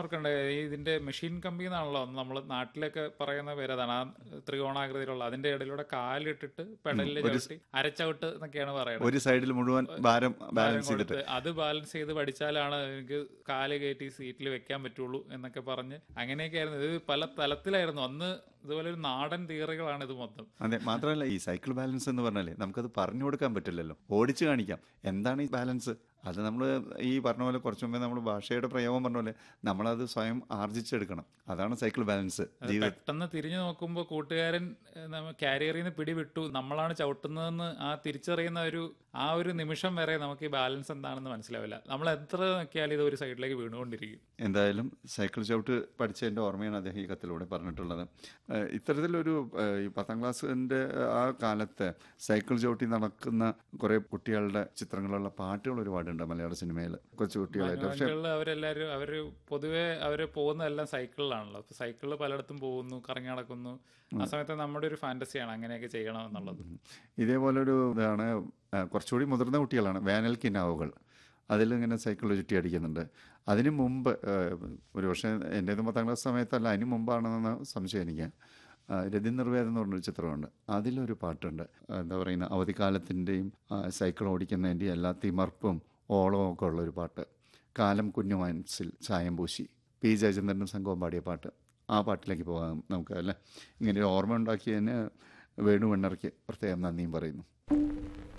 ഓർക്കണ്ടേ ഈ ഇതിന്റെ മെഷീൻ കമ്പി എന്നാണല്ലോ നമ്മൾ നാട്ടിലൊക്കെ പറയുന്ന പേര് അതാണ് ആ ത്രികോണാകൃതിയിലുള്ള അതിന്റെ ഇടയിലൂടെ കാലിട്ടിട്ട് പെടലിൽ ചവിട്ടി അരച്ചവിട്ട് എന്നൊക്കെയാണ് പറയുന്നത് ഒരു സൈഡിൽ മുഴുവൻ ഭാരം ബാലൻസ് ചെയ്തിട്ട് കൊടുത്ത് അത് ബാലൻസ് ചെയ്ത് പഠിച്ചാലാണ് എനിക്ക് കാല് കയറ്റി സീറ്റിൽ വെക്കാൻ പറ്റുള്ളൂ എന്നൊക്കെ പറഞ്ഞ് അങ്ങനെയൊക്കെ ആയിരുന്നു ഇത് പല തലത്തിലായിരുന്നു അന്ന് ഇതുപോലെ ഒരു നാടൻ തിയറികളാണ് ഇത് മൊത്തം അതെ മാത്രമല്ല ഈ സൈക്കിൾ ബാലൻസ് എന്ന് പറഞ്ഞാലേ നമുക്കത് പറഞ്ഞു കൊടുക്കാൻ പറ്റില്ലല്ലോ ഓടിച്ചു കാണിക്കാം എന്താണ് ഈ ബാലൻസ് അത് നമ്മൾ ഈ പറഞ്ഞ പോലെ കുറച്ച് മുമ്പേ നമ്മൾ ഭാഷയുടെ പ്രയോഗം പറഞ്ഞ പോലെ നമ്മളത് സ്വയം ആർജിച്ചെടുക്കണം അതാണ് സൈക്കിൾ ബാലൻസ് ജീവിത പെട്ടെന്ന് തിരിഞ്ഞു നോക്കുമ്പോൾ കൂട്ടുകാരൻ കാരിയറിൽ നിന്ന് പിടിവിട്ടു നമ്മളാണ് ചവിട്ടുന്നതെന്ന് ആ തിരിച്ചറിയുന്ന ഒരു ആ ഒരു നിമിഷം വരെ നമുക്ക് ഈ ബാലൻസ് എന്താണെന്ന് മനസ്സിലാവില്ല നമ്മൾ എത്ര നോക്കിയാലും ഇത് ഒരു സൈഡിലേക്ക് വീണുകൊണ്ടിരിക്കും എന്തായാലും സൈക്കിൾ ചവിട്ട് പഠിച്ചതിൻ്റെ ഓർമ്മയാണ് അദ്ദേഹം ഈ കത്തിലൂടെ പറഞ്ഞിട്ടുള്ളത് ഏഹ് ഇത്തരത്തിലൊരു ഏഹ് ഈ പത്താം ക്ലാസ്സിൻ്റെ ആ കാലത്ത് സൈക്കിൾ ചവിട്ടി നടക്കുന്ന കുറേ കുട്ടികളുടെ ചിത്രങ്ങളുള്ള പാട്ടുകൾ ഒരുപാടുണ്ട് മലയാള സിനിമയിൽ കൊച്ചു കുട്ടികളായിട്ട് പക്ഷെ സൈക്കിളിൽ അവരെല്ലാവരും അവർ പൊതുവെ അവർ പോകുന്നതെല്ലാം സൈക്കിളിലാണല്ലോ അപ്പൊ സൈക്കിളിൽ പലയിടത്തും പോകുന്നു കറങ്ങി നടക്കുന്നു ആ സമയത്ത് നമ്മുടെ ഒരു ഫാന്റസിയാണ് അങ്ങനെയൊക്കെ ചെയ്യണം എന്നുള്ളത് ഇതേപോലൊരു ഇതാണ് ആ, കുറച്ചുകൂടി മുതിർന്ന കുട്ടികളാണ് വേനൽ കിനാവുകൾ അതിലിങ്ങനെ സൈക്കിൾ ചുറ്റി അടിക്കുന്നുണ്ട് അതിന് മുമ്പ് ആ, ഒരു പക്ഷേ എൻ്റേത് പത്താം ക്ലാസ് സമയത്തല്ല അതിന് മുമ്പാണെന്ന് സംശയം എനിക്ക് ആ, രതി നിർവേദം എന്ന് പറഞ്ഞൊരു ചിത്രമുണ്ട് അതിലൊരു പാട്ടുണ്ട് ആ, എന്താ പറയുന്ന അവധിക്കാലത്തിൻ്റെയും ആ, സൈക്കിൾ ഓടിക്കുന്നതിൻ്റെയും എല്ലാ തിമർപ്പും ഓളവും ഒക്കെ ഉള്ളൊരു പാട്ട് കാലം കുഞ്ഞു മനസ്സിൽ ചായം പൂശി പി ജയചന്ദ്രനും സംഘവും പാടിയ പാട്ട് ആ പാട്ടിലേക്ക് പോകാം നമുക്ക് അല്ലേ ഇങ്ങനെ ഒരു ഓർമ്മ ഉണ്ടാക്കിയതിന് വേണു വെണ്ണറയ്ക്ക് പ്രത്യേകം നന്ദിയും പറയുന്നു